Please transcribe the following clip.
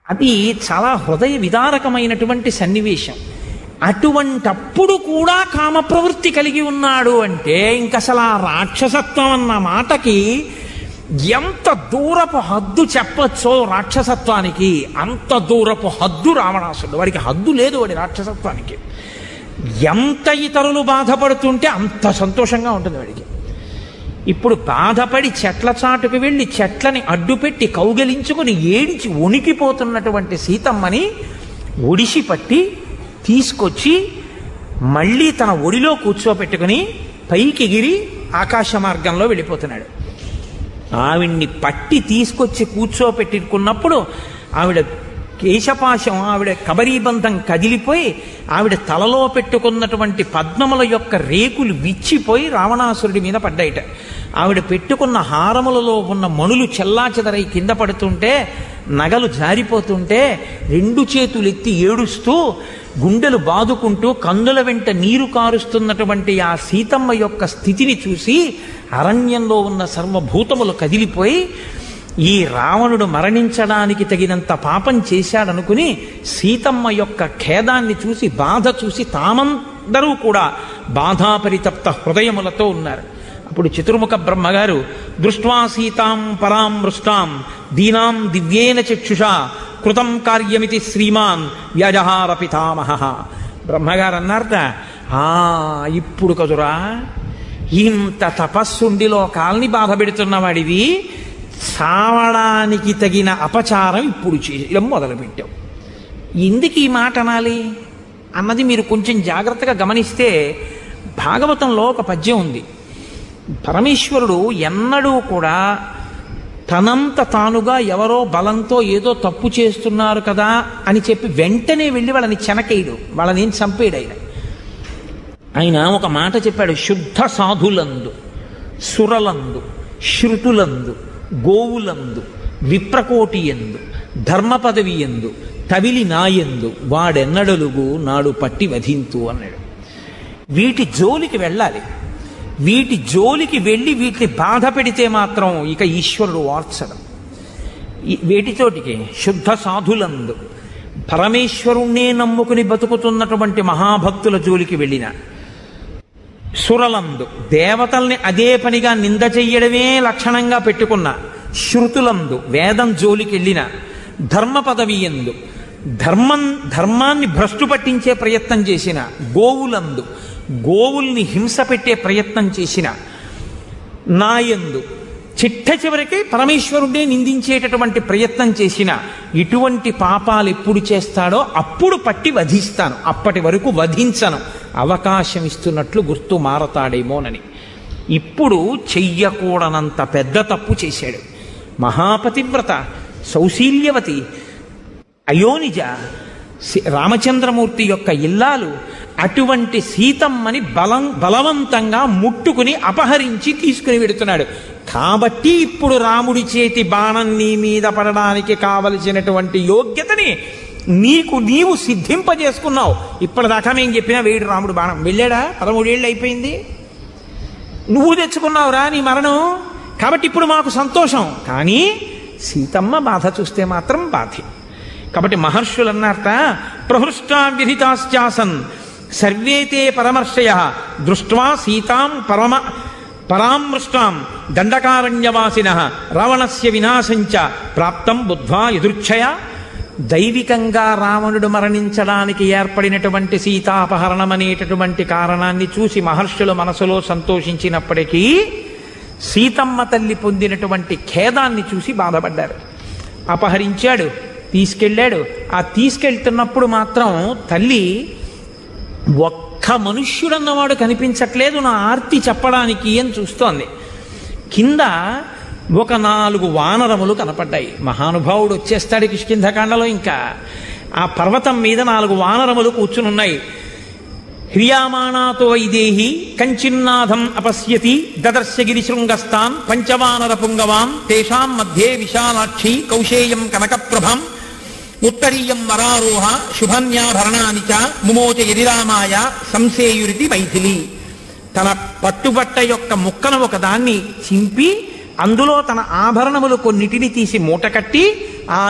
అది చాలా హృదయ విదారకమైనటువంటి సన్నివేశం అటువంటప్పుడు కూడా కామ ప్రవృత్తి కలిగి ఉన్నాడు అంటే ఇంక అసలు ఆ రాక్షసత్వం అన్న మాటకి ఎంత దూరపు హద్దు చెప్పచ్చో రాక్షసత్వానికి అంత దూరపు హద్దు రావణాసుడు వాడికి హద్దు లేదు వాడి రాక్షసత్వానికి ఎంత ఇతరులు బాధపడుతుంటే అంత సంతోషంగా ఉంటుంది వాడికి ఇప్పుడు బాధపడి చెట్ల చాటుకు వెళ్ళి చెట్లని అడ్డుపెట్టి కౌగలించుకుని ఏడిచి వణికిపోతున్నటువంటి సీతమ్మని ఒడిసి పట్టి తీసుకొచ్చి మళ్ళీ తన ఒడిలో కూర్చోపెట్టుకుని పైకి ఎగిరి ఆకాశ మార్గంలో వెళ్ళిపోతున్నాడు ఆవిడ్ని పట్టి తీసుకొచ్చి కూర్చోపెట్టుకున్నప్పుడు ఆవిడ కేశపాశం ఆవిడ కబరీబంధం కదిలిపోయి ఆవిడ తలలో పెట్టుకున్నటువంటి పద్మముల యొక్క రేకులు విచ్చిపోయి రావణాసురుడి మీద పడ్డాయిట ఆవిడ పెట్టుకున్న హారములలో ఉన్న మణులు చెల్లాచెదరై కింద పడుతుంటే నగలు జారిపోతుంటే రెండు చేతులు ఎత్తి ఏడుస్తూ గుండెలు బాదుకుంటూ కందుల వెంట నీరు కారుస్తున్నటువంటి ఆ సీతమ్మ యొక్క స్థితిని చూసి అరణ్యంలో ఉన్న సర్వభూతములు కదిలిపోయి ఈ రావణుడు మరణించడానికి తగినంత పాపం చేశాడనుకుని సీతమ్మ యొక్క ఖేదాన్ని చూసి బాధ చూసి తామందరూ కూడా బాధాపరితప్త హృదయములతో ఉన్నారు అప్పుడు చతుర్ముఖ బ్రహ్మగారు దృష్ట్వా సీతాం పరాం మృష్టాం దీనాం దివ్యేన చక్షుషా కృతం కార్యమితి శ్రీమాన్ వ్యజహార పితామహ బ్రహ్మగారు అన్నారట ఆ ఇప్పుడు కదురా ఇంత తపస్సుండి లోకాల్ని బాధ పెడుతున్నవాడివి చావడానికి తగిన అపచారం ఇప్పుడు చేయడం మొదలుపెట్టావు ఎందుకు ఈ మాట అనాలి అన్నది మీరు కొంచెం జాగ్రత్తగా గమనిస్తే భాగవతంలో ఒక పద్యం ఉంది పరమేశ్వరుడు ఎన్నడూ కూడా తనంత తానుగా ఎవరో బలంతో ఏదో తప్పు చేస్తున్నారు కదా అని చెప్పి వెంటనే వెళ్ళి వాళ్ళని చెనకేయడు వాళ్ళని ఏం చంపేడు ఆయన ఆయన ఒక మాట చెప్పాడు శుద్ధ సాధులందు సురలందు శృతులందు గోవులందు విప్రకోటి ఎందు ధర్మ పదవి ఎందు తవిలి నాయందు వాడెన్నడలుగు నాడు పట్టి వధింతు అన్నాడు వీటి జోలికి వెళ్ళాలి వీటి జోలికి వెళ్ళి వీటిని బాధ పెడితే మాత్రం ఇక ఈశ్వరుడు వార్చడం ఈ- వేటితోటికి శుద్ధ సాధులందు పరమేశ్వరుణ్ణే నమ్ముకుని బతుకుతున్నటువంటి మహాభక్తుల జోలికి వెళ్ళిన సురలందు దేవతల్ని అదే పనిగా నింద చెయ్యడమే లక్షణంగా పెట్టుకున్న శృతులందు వేదం జోలికి వెళ్ళిన ధర్మ పదవి ఎందు ధర్మం ధర్మాన్ని భ్రష్టు పట్టించే ప్రయత్నం చేసిన గోవులందు గోవుల్ని హింస పెట్టే ప్రయత్నం చేసిన నాయందు చిట్ట చివరికి పరమేశ్వరుడే నిందించేటటువంటి ప్రయత్నం చేసిన ఇటువంటి పాపాలు ఎప్పుడు చేస్తాడో అప్పుడు పట్టి వధిస్తాను అప్పటి వరకు వధించను అవకాశం ఇస్తున్నట్లు గుర్తు మారతాడేమోనని ఇప్పుడు చెయ్యకూడనంత పెద్ద తప్పు చేశాడు మహాపతివ్రత సౌశీల్యవతి అయోనిజ సి- రామచంద్రమూర్తి యొక్క ఇల్లాలు అటువంటి సీతమ్మని బలం బలవంతంగా ముట్టుకుని అపహరించి తీసుకుని వెడుతున్నాడు కాబట్టి ఇప్పుడు రాముడి చేతి బాణం నీ మీద పడడానికి కావలసినటువంటి యోగ్యతని నీకు నీవు సిద్ధింపజేసుకున్నావు ఇప్పటిదాకా మేము చెప్పినా వేడు రాముడు బాణం వెళ్ళాడా పదమూడేళ్ళు అయిపోయింది నువ్వు తెచ్చుకున్నావురా నీ మరణం కాబట్టి ఇప్పుడు మాకు సంతోషం కానీ సీతమ్మ బాధ చూస్తే మాత్రం బాధే కాబట్టి మహర్షులు అన్నారట ప్రహృష్టా విధితాశ్చాసన్ సర్వేతే పరమర్షయ దృష్ట్వా సీతాం పరమ పరామృష్టాం దండకారణ్యవాసిన రావణస్య వినాశంచ ప్రాప్తం బుద్ధ్వా ఎదుర్ఛయ దైవికంగా రావణుడు మరణించడానికి ఏర్పడినటువంటి సీతాపహరణం అనేటటువంటి కారణాన్ని చూసి మహర్షుల మనసులో సంతోషించినప్పటికీ సీతమ్మ తల్లి పొందినటువంటి ఖేదాన్ని చూసి బాధపడ్డారు అపహరించాడు తీసుకెళ్ళాడు ఆ తీసుకెళ్తున్నప్పుడు మాత్రం తల్లి ఒక్క మనుష్యుడన్నవాడు కనిపించట్లేదు నా ఆర్తి చెప్పడానికి అని చూస్తోంది కింద ఒక నాలుగు వానరములు కనపడ్డాయి మహానుభావుడు వచ్చేస్తాడు కిష్కింధకాండలో ఇంకా ఆ పర్వతం మీద నాలుగు వానరములు కూర్చుని ఉన్నాయి హ్రియామాణాతో వైదేహి కంచిన్నాథం అపశ్యతి దదర్శ గిరిశృంగస్థాన్ పంచవానర పుంగవాన్ తేషాం మధ్యే విశాలాక్షి కౌశేయం కనకప్రభం ఉత్తరీయం వరారోహ శుభన్యాభరణాని చ ముమోచ యదిరామాయ సంసేయురితి మైథిలి తన పట్టుబట్ట యొక్క ముక్కను ఒకదాన్ని చింపి అందులో తన ఆభరణములు కొన్నిటిని తీసి మూటకట్టి